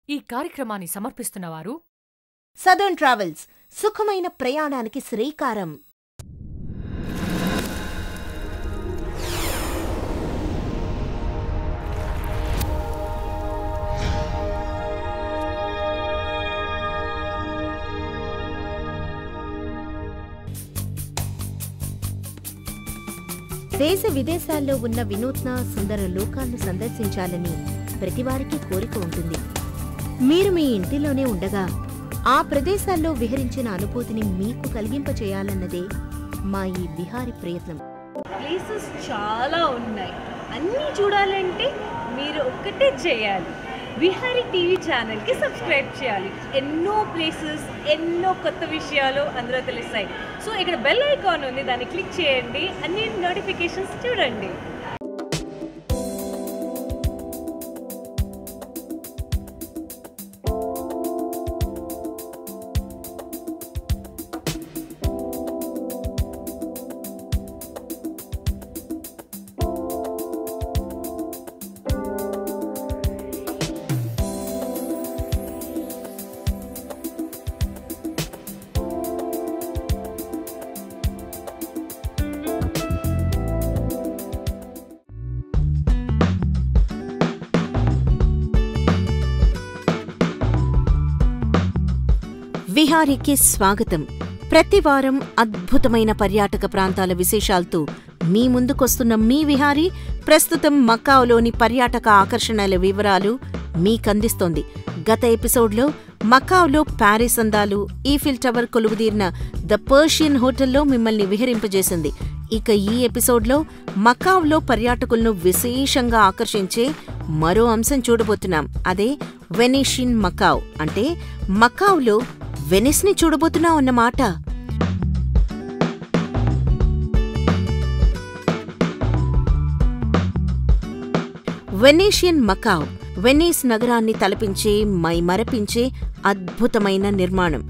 ఈ కార్యక్రమాన్ని సమర్పిస్తున్నవారు southern travels సుఖమైన ప్రయాణానికి శ్రీకారం దేశ విదేశాల్లో ఉన్న వినూత్న సుందర లోకాలను సందర్శించాలని ప్రతివారికి కోరిక ఉంటుంది మీరు మీ ఇంటిలోనే ఉండగా ఆ ప్రదేశాల్లో విహరించిన అనుభూతిని మీకు కలిగింపచేయాలన్నదే మా ఈ విహారి ప్రయత్నం ప్లేసెస్ చాలా ఉన్నాయి అన్నీ చూడాలంటే మీరు ఒక్కటే చేయాలి విహారీ టీవీ ఛానల్కి సబ్స్క్రైబ్ చేయాలి ఎన్నో ప్లేసెస్ ఎన్నో కొత్త విషయాలు అందులో తెలుస్తాయి సో ఇక్కడ బెల్ ఐకాన్ ఉంది దాన్ని క్లిక్ చేయండి అన్ని నోటిఫికేషన్స్ చూడండి విహారీకి స్వాగతం ప్రతి వారం అద్భుతమైన పర్యాటక ప్రాంతాల విశేషాలతో మీ ముందుకొస్తున్న మీ విహారీ ప్రస్తుతం మకావులోని పర్యాటక ఆకర్షణల వివరాలు మీకందిస్తోంది గత ఎపిసోడ్లో మకావ్లో ప్యారిస్ అందాలు ఈఫిల్ టవర్ కొలువుదీరిన ద పర్షియన్ హోటల్లో మిమ్మల్ని విహరింపజేసింది ఇక ఈ ఎపిసోడ్లో మకావ్లో పర్యాటకులను విశేషంగా ఆకర్షించే మరో అంశం చూడబోతున్నాం అదే వెనిషిన్ మకావ్ అంటే మకావ్లో వెనిస్ని చూడబోతున్నాం అన్నమాట వెనేషియన్ మకావ్ వెనీస్ నగరాన్ని తలపించే మైమరపించే అద్భుతమైన నిర్మాణం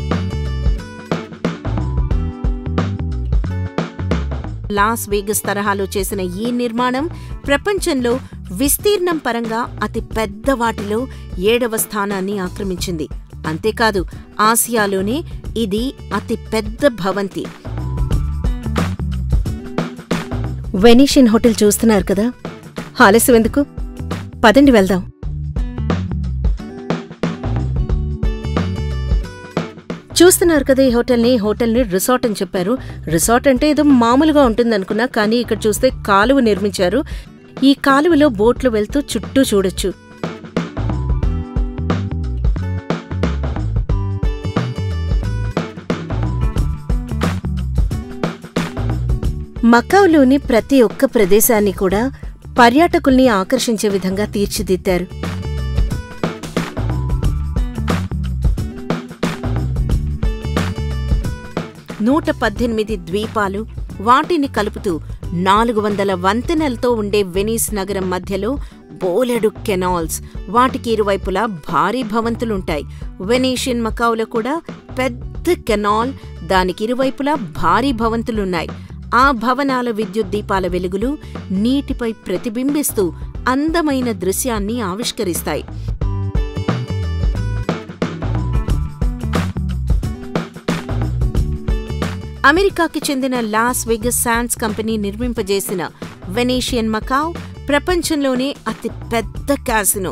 లాస్ వేగస్ తరహాలో చేసిన ఈ నిర్మాణం ప్రపంచంలో విస్తీర్ణం పరంగా అతి పెద్ద వాటిలో ఏడవ స్థానాన్ని ఆక్రమించింది అంతేకాదు ఆసియాలోనే ఇది అతి పెద్ద భవంతి వెనీషియన్ హోటల్ చూస్తున్నారు కదా ఆలస్యం ఎందుకు పదండి వెళ్దాం చూస్తున్నారు కదా ఈ హోటల్ని హోటల్ని రిసార్ట్ అని చెప్పారు రిసార్ట్ అంటే ఏదో మామూలుగా ఉంటుందనుకున్నా కానీ ఇక్కడ చూస్తే కాలువ నిర్మించారు ఈ కాలువలో బోట్లు వెళ్తూ చుట్టూ చూడొచ్చు మకావులోని ప్రతి ఒక్క ప్రదేశాన్ని కూడా పర్యాటకుల్ని ఆకర్షించే విధంగా తీర్చిదిద్దారు నూట పద్దెనిమిది ద్వీపాలు వాటిని కలుపుతూ నాలుగు వందల వంతెనలతో ఉండే వెనీస్ నగరం మధ్యలో బోలెడు కెనాల్స్ వాటికి ఇరువైపులా భారీ భవంతులుంటాయి వెనీషియన్ మకావులో కూడా పెద్ద కెనాల్ దానికి ఇరువైపులా భారీ భవంతులున్నాయి ఆ భవనాల విద్యుత్ దీపాల వెలుగులు నీటిపై ప్రతిబింబిస్తూ అందమైన దృశ్యాన్ని ఆవిష్కరిస్తాయి అమెరికాకి చెందిన లాస్ వెగస్ శాండ్స్ కంపెనీ నిర్మింపజేసిన వెనేషియన్ మకావ్ ప్రపంచంలోనే అతి పెద్ద క్యాసినో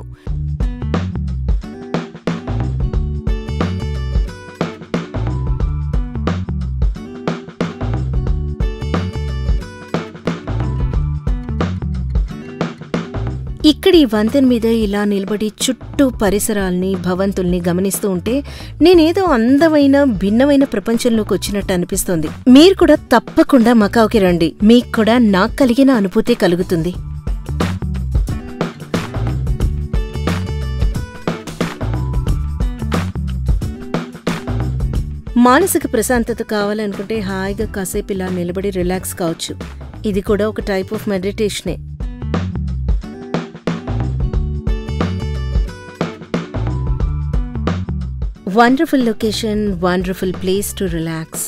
ఇక్కడ ఈ వంతెన మీద ఇలా నిలబడి చుట్టూ పరిసరాల్ని భవంతుల్ని గమనిస్తూ ఉంటే నేనేదో అందమైన భిన్నమైన ప్రపంచంలోకి వచ్చినట్టు అనిపిస్తోంది మీరు కూడా తప్పకుండా మకావుకి రండి మీకు కూడా నాకు కలిగిన అనుభూతి కలుగుతుంది మానసిక ప్రశాంతత కావాలనుకుంటే హాయిగా కాసేపు ఇలా నిలబడి రిలాక్స్ కావచ్చు ఇది కూడా ఒక టైప్ ఆఫ్ మెడిటేషనే wonderful location wonderful place to relax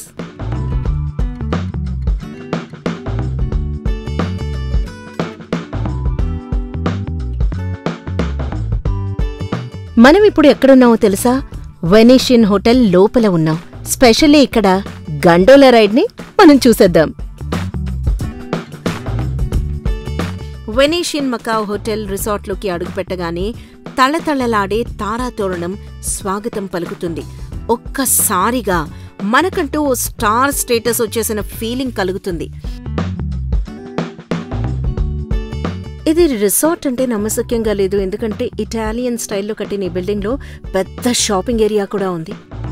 మనం ఇప్పుడు ఎక్కడున్నామో తెలుసా వెనీషియన్ హోటల్ లోపల ఉన్నాం స్పెషల్లీ ఇక్కడ గండోలా రైడ్ని మనం చూసేద్దాం వెనీషియన్ మకావ్ హోటల్ రిసార్ట్లోకి అడుగుపెట్టగానే తళతళలాడే తారాతోరణం స్వాగతం పలుకుతుంది ఒక్కసారిగా మనకంటూ ఓ స్టార్ స్టేటస్ వచ్చేసిన ఫీలింగ్ కలుగుతుంది ఇది రిసార్ట్ అంటే నమ్మశక్యంగా లేదు ఎందుకంటే ఇటాలియన్ స్టైల్లో కట్టిన ఈ బిల్డింగ్లో పెద్ద షాపింగ్ ఏరియా కూడా ఉంది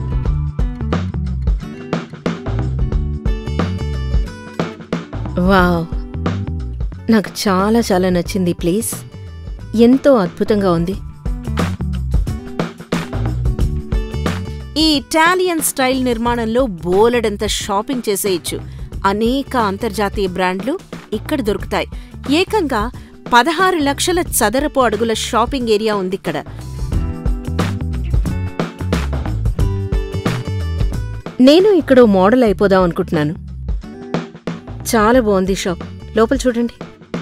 వావ్ నాకు చాలా చాలా నచ్చింది ఈ ప్లేస్ ఎంతో అద్భుతంగా ఉంది ఈ ఇటాలియన్ స్టైల్ నిర్మాణంలో బోలెడంత షాపింగ్ చేసేయచ్చు అనేక అంతర్జాతీయ బ్రాండ్లు ఇక్కడ దొరుకుతాయి ఏకంగా పదహారు లక్షల చదరపు అడుగుల షాపింగ్ ఏరియా ఉంది ఇక్కడ నేను ఇక్కడ ఓ మోడల్ అయిపోదాం అనుకుంటున్నాను చాలా బాగుంది షాప్ లోపల చూడండి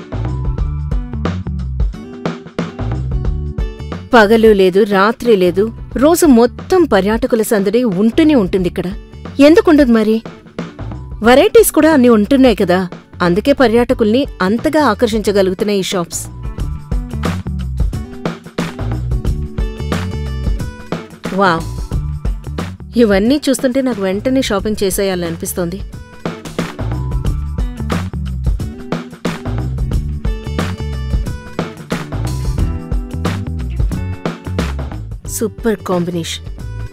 పగలు లేదు రాత్రి లేదు రోజు మొత్తం పర్యాటకుల సందడి ఉంటూనే ఉంటుంది ఇక్కడ ఎందుకుండదు మరి వెరైటీస్ కూడా అన్ని ఉంటున్నాయి కదా అందుకే పర్యాటకుల్ని అంతగా ఆకర్షించగలుగుతున్నాయి ఈ షాప్స్ వావ్ ఇవన్నీ చూస్తుంటే నాకు వెంటనే షాపింగ్ చేసేయాలని అనిపిస్తోంది సూపర్ కాంబినేషన్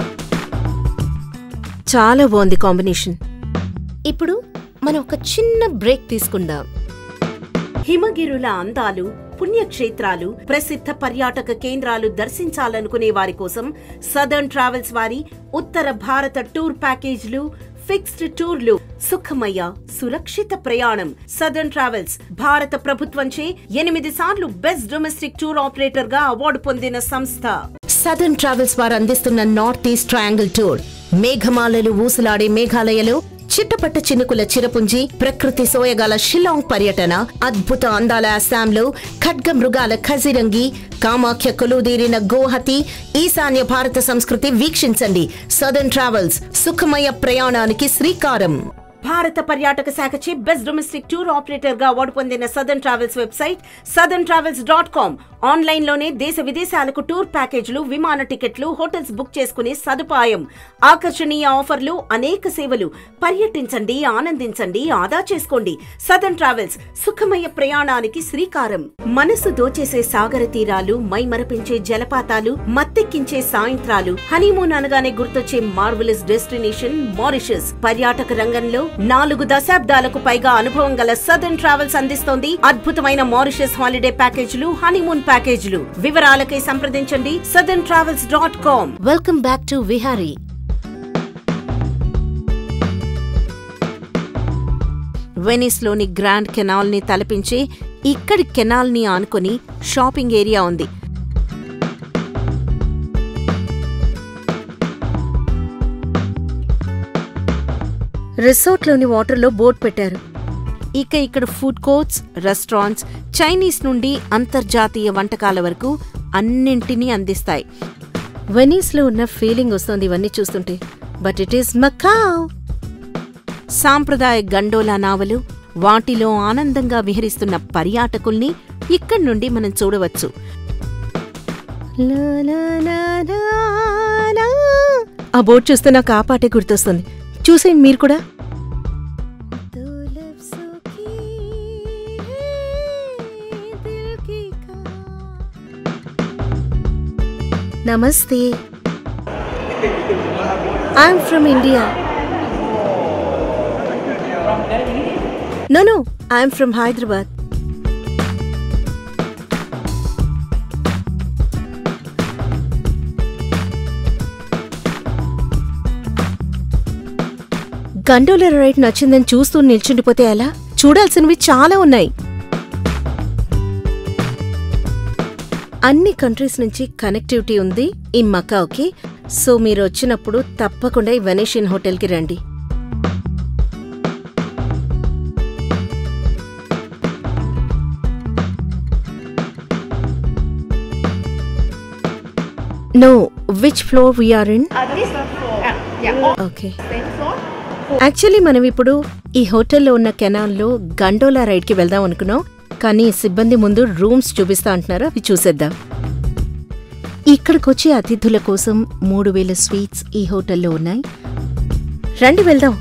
చాలా బాగుంది కాంబినేషన్ ఇప్పుడు మనం ఒక చిన్న బ్రేక్ తీసుకుందాం హిమగిరుల అందాలు పుణ్యక్షేత్రాలు ప్రసిద్ధ పర్యాటక కేంద్రాలు దర్శించాలనుకునే వారి కోసం సదర్న్ ట్రావెల్స్ వారి ఉత్తర భారత టూర్ ప్యాకేజీలు ఫిక్స్డ్ టూర్లు సుఖమయ సురక్షిత ప్రయాణం సదర్న్ ట్రావెల్స్ భారత ప్రభుత్వంచే ఎనిమిది సార్లు బెస్ట్ డొమెస్టిక్ టూర్ ఆపరేటర్ గా అవార్డు పొందిన సంస్థ సదర్న్ ట్రావెల్స్ వారు అందిస్తున్న నార్త్ ఈస్ట్ ట్రయాంగిల్ టూర్ మేఘమాలలు ఊసులాడే మేఘాలయలో చిట్టపట్ట చినుకుల చిరపుంజి ప్రకృతి సోయగాల షిల్లాంగ్ పర్యటన అద్భుత అందాల అస్సాంలో ఖడ్గ మృగాల ఖజిరంగి కామాఖ్య కొలుదీరిన గోహతి ఈశాన్య భారత సంస్కృతి వీక్షించండి సదర్న్ ట్రావెల్స్ సుఖమయ ప్రయాణానికి శ్రీకారం భారత పర్యాటక శాఖచే బెస్ట్ డొమెస్టిక్ టూర్ ఆపరేటర్ గా అవార్డు పొందిన Southern Travels website Southern Travels dot com online లోనే దేశ విదేశాలకు టూర్ ప్యాకేజీలు విమాన టికెట్లు హోటల్స్ బుక్ చేసుకునే సదుపాయం ఆకర్షణీయ ఆఫర్లు అనేక సేవలు పర్యటించండి ఆనందించండి ఆదా చేసుకోండి సదర్న్ ట్రావెల్స్ సుఖమయ ప్రయాణానికి శ్రీకారం మనసు దోచేసే సాగర తీరాలు మైమరపించే జలపాతాలు మత్తెక్కించే సాయంత్రాలు హనీమూన్ అనగానే గుర్తొచ్చే మార్వెలస్ డెస్టినేషన్ మారిషస్ పర్యాటక రంగంలో నాలుగు దశాబ్దాలకు పైగా అనుభవం గల సదర్న్ ట్రావెల్స్ అందిస్తోంది అద్భుతమైన మారిషస్ హాలిడే ప్యాకేజీలు హనీమూన్ ప్యాకేజీలు వివరాలకై సంప్రదించండి Southern Travels dot com welcome back to Vihari వెనిస్లోని గ్రాండ్ కెనాల్ని తలపించే ఇక్కడి కెనాల్ని ఆనుకొని షాపింగ్ ఏరియా ఉంది రిసార్ట్లోని వాటర్లో బోట్ పెట్టారు ఇక ఇక్కడ ఫుడ్ కోర్ట్స్ రెస్టారెంట్స్ చైనీస్ నుండి అంతర్జాతీయ వంటకాల వరకు అన్నింటినీ అందిస్తాయి వెనీస్లో ఉన్న ఫీలింగ్ వస్తుంది ఇవన్నీ చూస్తుంటే బట్ ఇట్ ఈస్ మకావ్ సాంప్రదాయ గండోలా నావలు వాటిలో ఆనందంగా విహరిస్తున్న పర్యాటకుల్ని ఇక్కడి నుండి మనం చూడవచ్చు లా లా లా లా లా. ఆ బోట్ చూస్తే నాకు ఆ పాటే గుర్తొస్తుంది చూసేయండి మీరు కూడా namaste I'm from India No, no, I'm from Hyderabad. Gondola ride నచ్చిందని చూస్తూ నిల్చుండిపోతే ఎలా చూడాల్సినవి చాలా ఉన్నాయి అన్ని కంట్రీస్ నుంచి కనెక్టివిటీ ఉంది ఈ మకావ్కి సో మీరు వచ్చినప్పుడు తప్పకుండా ఈ వెనేషియన్ హోటల్కి రండి no which floor we're in Uh, this floor. Uh, yeah, all okay same floor. Actually మనం ఇప్పుడు ఈ హోటల్లో ఉన్న కెనాల్లో గండోలా రైడ్కి వెళ్దాం అనుకున్నాం కానీ సిబ్బంది ముందు రూమ్స్ చూపిస్తా అంటున్నారు అవి చూసేద్దాం ఇక్కడికొచ్చే అతిథుల కోసం మూడు వేల స్వీట్స్ ఈ హోటల్లో ఉన్నాయి రండి వెళ్దాం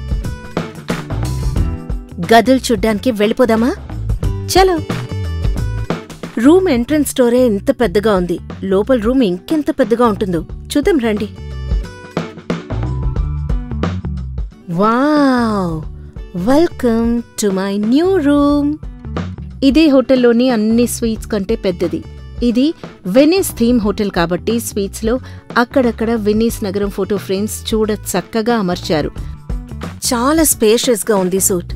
గదులు చూడ్డానికి వెళ్ళిపోదామా చలో రూమ్ ఎంట్రన్స్ డోరే ఎంత పెద్దగా ఉంది లోపల రూమ్ ఇంకెంత పెద్దగా ఉంటుందో చూద్దాం రండి wow welcome to my new room ఇదే హోటల్లోని అన్ని స్వీట్స్ కంటే పెద్దది ఇది వెనీస్ థీమ్ హోటల్ కాబట్టి స్వీట్స్లో అక్కడక్కడ వెనీస్ నగరం ఫోటో ఫ్రేమ్స్ చూడ చక్కగా అమర్చారు చాలా స్పేషియస్గా ఉంది సూట్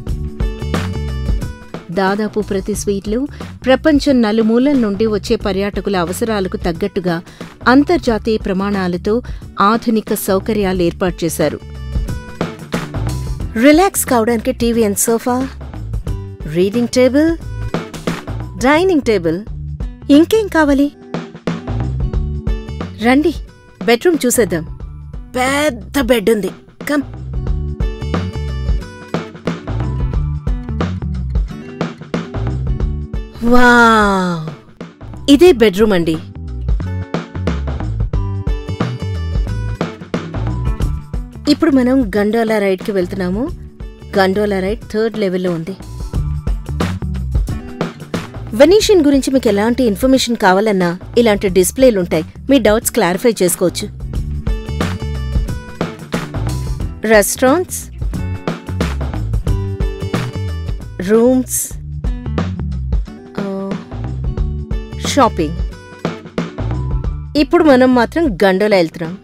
దాదాపు ప్రతి స్వీట్లు ప్రపంచం నలుమూలల నుండి వచ్చే పర్యాటకుల అవసరాలకు తగ్గట్టుగా అంతర్జాతీయ ప్రమాణాలతో ఆధునిక సౌకర్యాలు ఏర్పాటు చేశారు రిలాక్స్ కావడానికి TV and sofa reading table dining table ఇంకేం కావాలి రండి బెడ్రూమ్ చూసేద్దాం పెద్ద బెడ్ ఉంది కమ్ వావ్ ఇదే బెడ్రూమ్ అండి ఇప్పుడు మనం గండోలా రైడ్కి వెళ్తున్నాము గండోలా రైడ్ థర్డ్ లెవెల్లో ఉంది వెనీషియన్ గురించి మీకు ఎలాంటి ఇన్ఫర్మేషన్ కావాలన్నా ఇలాంటి డిస్ప్లేలు ఉంటాయి మీ డౌట్స్ క్లారిఫై చేసుకోవచ్చు రెస్టారెంట్స్ రూమ్స్ షాపింగ్ ఇప్పుడు మనం మాత్రం గండోలా వెళ్తున్నాం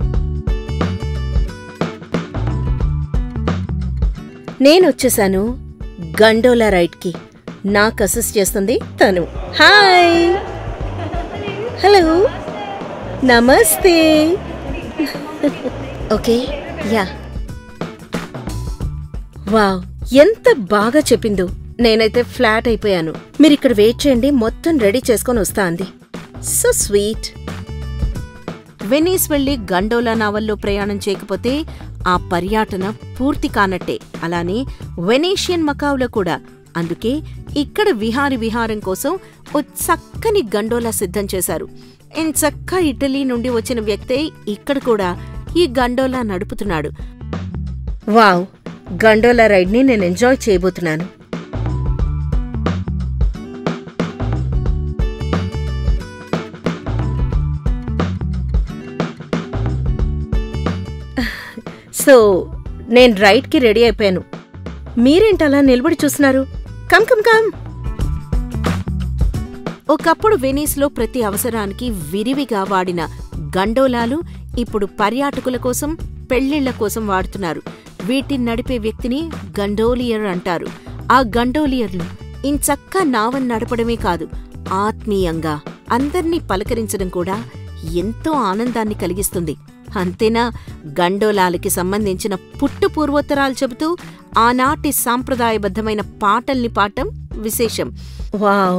నేను వచ్చేసాను గండోలా రైడ్కి నాకు అసిస్ట్ చేస్తుంది తను hi hello namaste okay yeah wow ఎంత బాగా చెప్పిందో నేనైతే ఫ్లాట్ అయిపోయాను మీరు ఇక్కడ వెయిట్ చేయండి మొత్తం రెడీ చేసుకొని వస్తా అంది సో స్వీట్ వెనీస్ వెళ్లి గండోలా నావల్లో ప్రయాణం చేయకపోతే ఆ పర్యాటన పూర్తి కానట్టే అలానే వెనేషియన్ మకావులో కూడా అందుకే ఇక్కడ విహారి విహారం కోసం ఓ చక్కని గండోలా సిద్ధం చేశారు చక్క ఇటలీ నుండి వచ్చిన వ్యక్తే ఇక్కడ కూడా ఈ గండోలా నడుపుతున్నాడు వావ్ గండోలా రైడ్ని నేను ఎంజాయ్ చేయబోతున్నాను సో నేను రైడ్కి రెడీ అయిపోయాను మీరేంటలా నిలబడి చూస్తున్నారు కమ్ కమ్ కమ్ ఒకప్పుడు వెనీస్లో ప్రతి అవసరానికి విరివిగా వాడిన గండోలాలు ఇప్పుడు పర్యాటకుల కోసం పెళ్లిళ్ల కోసం వాడుతున్నారు వీటిని నడిపే వ్యక్తిని గండోలియర్ అంటారు ఆ గండోలియర్లు ఇంచక్క నావన్ నడపడమే కాదు ఆత్మీయంగా అందర్నీ పలకరించడం కూడా ఎంతో ఆనందాన్ని కలిగిస్తుంది అంతేనా గండోలాలకి సంబంధించిన పుట్టు పూర్వోత్తరాలు చెబుతూ ఆనాటి సాంప్రదాయబద్ధమైన పాటల్ని పాడటం విశేషం వావ్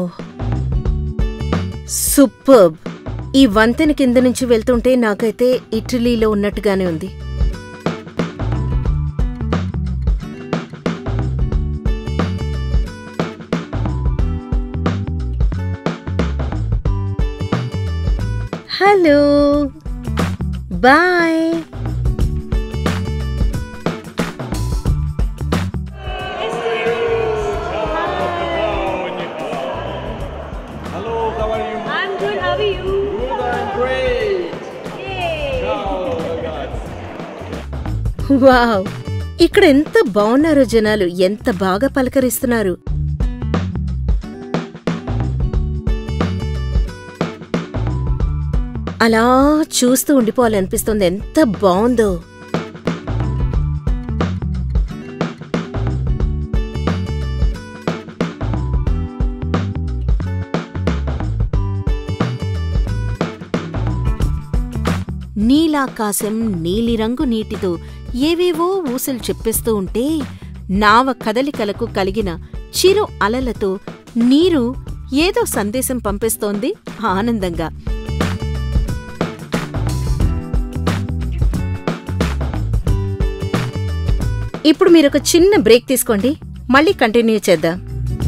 సూపర్బ్ ఈ వంతెన కింద నుంచి వెళ్తుంటే నాకైతే ఇటలీలో ఉన్నట్టుగానే ఉంది hello boy Hello, how are you? I'm good. How are you? Good, I'm great. Yay! Oh my God. Wow ఇక్కడ ఎంత బాగున్నారో జనాలు ఎంత బాగా పలకరిస్తున్నారు అలా చూస్తూ ఉండిపోవాలనిపిస్తుంది ఎంత బాగుందో నీలాకాశం నీలిరంగు నీటితో ఏవేవో ఊసలు చెప్పేస్తూ ఉంటే నావ కదలికలకు కలిగిన చిరు అలలతో నీరు ఏదో సందేశం పంపిస్తోంది ఆనందంగా ఇప్పుడు మీరు ఒక చిన్న బ్రేక్ తీసుకోండి మళ్ళీ కంటిన్యూ చేద్దాం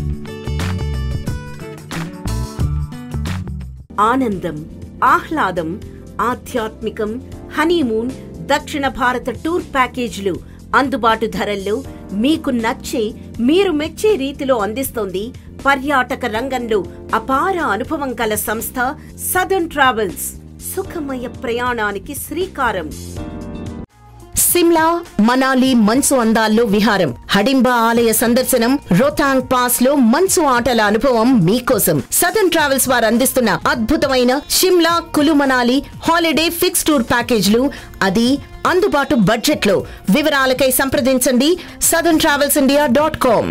ఆనందం ఆహ్లాదం ఆధ్యాత్మికం హనీమూన్ దక్షిణ భారత టూర్ ప్యాకేజీలు అందుబాటు ధరల్లో మీకు నచ్చే మీరు మెచ్చే రీతిలో అందిస్తోంది పర్యాటక రంగంలో అపార అనుభవం కల సంస్థ సదర్న్ ట్రావెల్స్ సుఖమయ ప్రయాణానికి శ్రీకారం సిమ్లా మనాలి మంచు అందాల్లో విహారం హడింబా ఆలయ సందర్శనం రోతాంగ్ పాస్ లో మంచు ఆటల అనుభవం మీకోసం సదర్న్ ట్రావెల్స్ వారు అందిస్తున్న అద్భుతమైన Shimla Kullu Manali holiday fix tour ప్యాకేజ్లు అది అందుబాటు బడ్జెట్ లో వివరాలకై సంప్రదించండి Southern Travels India dot com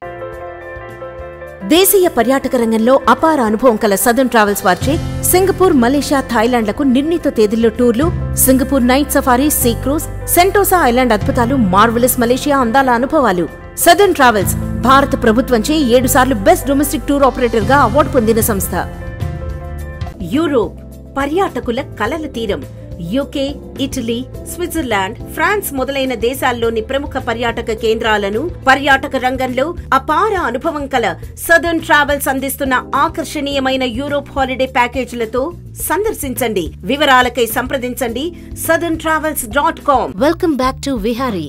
దేశీయ పర్యాటక రంగంలో అపార అనుభవం కల సదర్న్ ట్రావెల్స్ వారిచే సింగపూర్ మలేషియా థాయిలాండ్లకు నిర్ణీత తేదీల్లో టూర్లు Singapore night safari sea cruise Sentosa island అద్భుతాలు మార్వెలస్ మలేషియా అందాల అనుభవాలు సదర్న్ ట్రావెల్స్ భారత ప్రభుత్వంచే ఏడు సార్లు బెస్ట్ డొమెస్టిక్ టూర్ ఆపరేటర్ గా అవార్డు పొందిన సంస్థ యూరోప్ పర్యాటకుల కలల తీరం యూకే ఇటలీ స్విట్జర్లాండ్ ఫ్రాన్స్ మొదలైన దేశాల్లోని ప్రముఖ పర్యాటక కేంద్రాలను పర్యాటక రంగంలో అపార అనుభవం కల సదర్న్ ట్రావెల్స్ అందిస్తున్న ఆకర్షణీయమైన యూరోప్ హాలిడే ప్యాకేజీలతో సందర్శించండి వివరాలకై సంప్రదించండి Southern Travels dot com welcome back to Vihari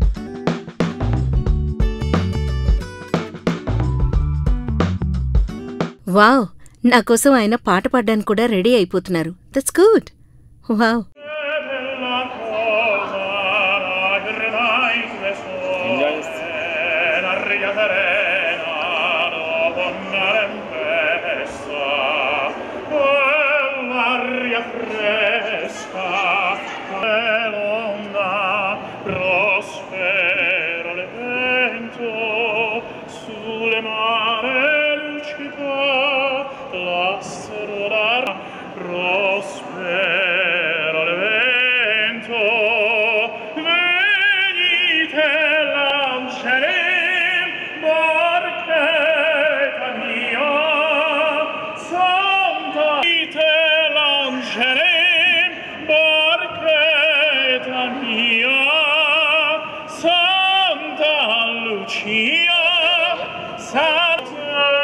wow నా కోసం ఆయన పాట పాడడానికి కూడా రెడీ అయిపోతున్నారు that's good wow Prospera il vento sulle mare lucida l'assero d'ara prospera il vento venite lanciare barchetta mia santa venite lanciare barchetta mia santa lucia santa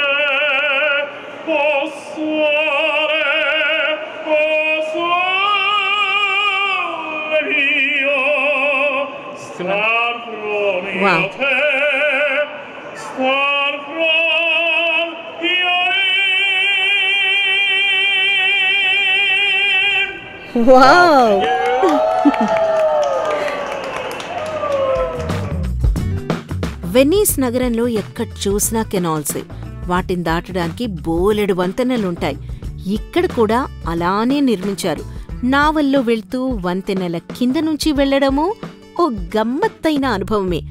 o sole o sole mio star from Wow. te star from io wow Venice నగరంలో ఎక్కడ చూసినా కెనాల్సే వాటిని దాటడానికి బోలెడు వంతెనలుంటాయి ఇక్కడ కూడా అలానే నిర్మించారు నావల్లో వెళ్తూ వంతెనల కింద నుంచి వెళ్లడము ఓ గమ్మత్తైన అనుభవమే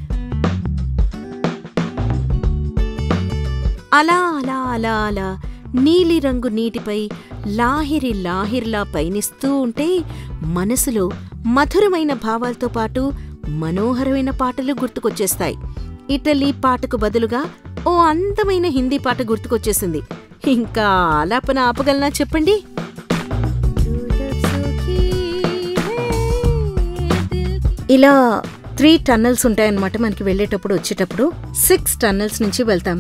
అలా అలా అలా అలా నీలిరంగు నీటిపై లాహిరి లాహిర్లా పయనిస్తూ ఉంటే మనసులో మధురమైన భావాలతో పాటు మనోహరమైన పాటలు గుర్తుకొచ్చేస్తాయి ఇటలీ పాటకు బదులుగా ఓ అందమైన హిందీ పాట గుర్తుకొచ్చేసింది ఇంకా ఆలాపన ఆపగలనా చెప్పండి ఇలా త్రీ టన్నల్స్ ఉంటాయన్నమాట మనకి వెళ్ళేటప్పుడు వచ్చేటప్పుడు సిక్స్ టన్నల్స్ నుంచి వెళ్తాం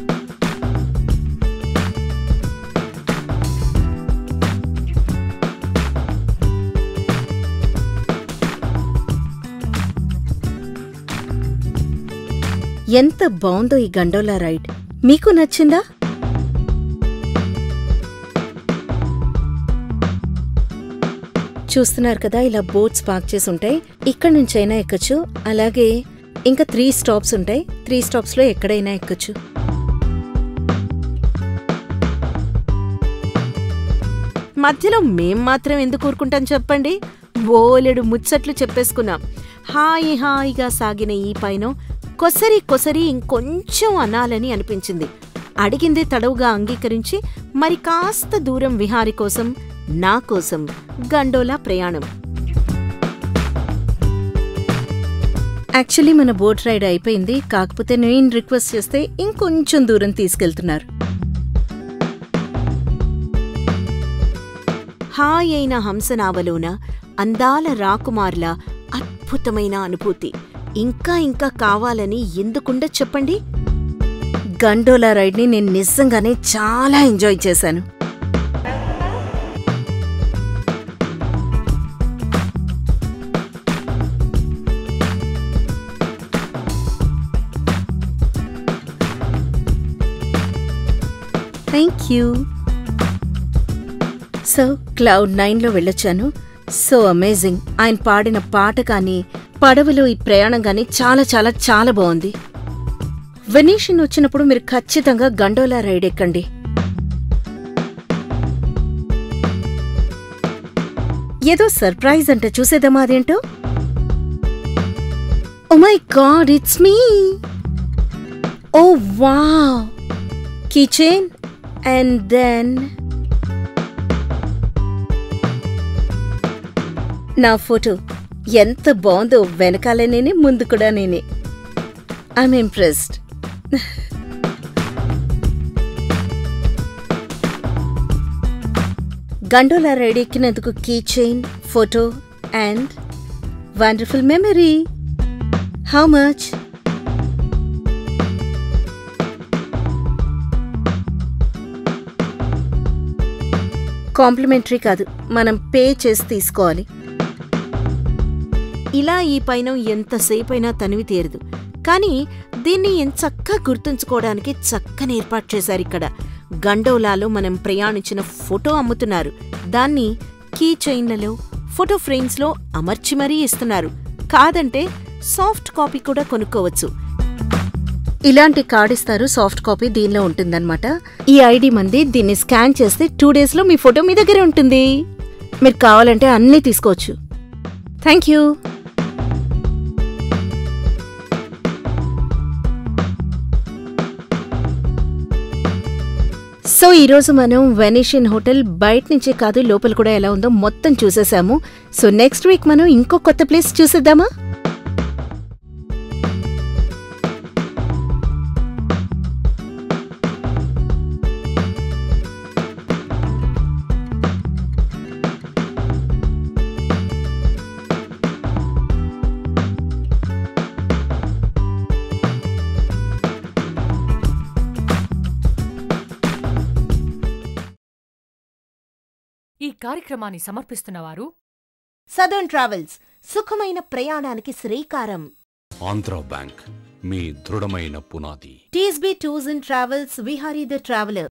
ఎంత బాగుందో ఈ గండోలా రైడ్ మీకు నచ్చిందా చూస్తున్నారు కదా ఇలా బోట్స్ పార్క్ చేసి ఉంటాయి ఇక్కడ నుంచైనా ఎక్కచ్చు అలాగే ఇంకా త్రీ స్టాప్స్ ఉంటాయి త్రీ స్టాప్స్ లో ఎక్కడైనా ఎక్కచ్చు మధ్యలో మేం మాత్రం ఎందుకు ఊరుకుంటాం చెప్పండి బోలెడు ముచ్చట్లు చెప్పేసుకున్నాం హాయి హాయిగా సాగిన ఈ పైన కొసరి కొసరి ఇంకొంచెం అనాలని అనిపించింది అడిగిందే తడవుగా అంగీకరించి మరి కాస్త దూరం విహారి కోసం నా కోసం గండోలా ప్రయాణం యాక్చువల్లీ మన బోట్ రైడ్ అయిపోయింది కాకపోతే నేను రిక్వెస్ట్ చేస్తే ఇంకొంచెం దూరం తీసుకెళ్తున్నారు హాయ్ అయిన హంసనావలోన అందాల రాకుమార్ల అద్భుతమైన అనుభూతి ఇంకా ఇంకా కావాలని ఎందుకుండ చెప్పండి గండోలా రైడ్ని నేను నిజంగానే చాలా ఎంజాయ్ చేశాను థ్యాంక్ యూ సో క్లౌడ్ నైన్లో వెళ్ళొచ్చాను సో అమేజింగ్ ఆయన పాడిన పాట కానీ పడవలో ఈ ప్రయాణం కానీ చాలా చాలా చాలా బాగుంది వెనీషన్ వచ్చినప్పుడు మీరు ఖచ్చితంగా గండోలా రైడ్ ఎక్కండి ఏదో సర్ప్రైజ్ అంటే చూసేద్దామా అదేంటో oh my God it's me oh wow kitchen and then నా ఫోటో ఎంత బాగుందో వెనకాల నేనే ముందు కూడా నేనే ఐఎమ్ ఇంప్రెస్డ్ గండోలా రైడ్ ఎక్కినందుకు key chain photo and wonderful memory how much complimentary కాదు మనం పే చేసి తీసుకోవాలి ఇలా ఈ పైన ఎంతసేపైనా తనివి తీరదు కానీ దీన్ని ఎంచక్కా గుర్తుంచుకోవడానికి చక్కని ఏర్పాటు చేశారు ఇక్కడ గండోలాలో మనం ప్రయాణించిన ఫోటో అమ్ముతున్నారు దాన్ని కీ చైన్లలో ఫోటో ఫ్రేమ్స్లో అమర్చి మరీ ఇస్తున్నారు కాదంటే సాఫ్ట్ కాపీ కూడా కొనుక్కోవచ్చు ఇలాంటి కార్డ్ ఇస్తారు సాఫ్ట్ కాపీ దీనిలో ఉంటుందన్నమాట ఈ ఐడి మంది దీన్ని స్కాన్ చేస్తే టూ డేస్లో మీ ఫోటో మీ దగ్గరే ఉంటుంది మీరు కావాలంటే అన్నీ తీసుకోవచ్చు థ్యాంక్ యూ సో ఈరోజు మనం వెనిషియన్ హోటల్ బయట నుంచే కాదు లోపల కూడా ఎలా ఉందో మొత్తం చూసేసాము సో నెక్స్ట్ వీక్ మనం ఇంకో కొత్త ప్లేస్ చూసేద్దామా ఈ కార్యక్రమాన్ని సమర్పిస్తున్నవారు సదర్న్ ట్రావెల్స్ సుఖమైన ప్రయాణానికి శ్రీకారం ఆంధ్రా బ్యాంక్ మీ దృఢమైన పునాది TSB tours and travels Vihari the traveller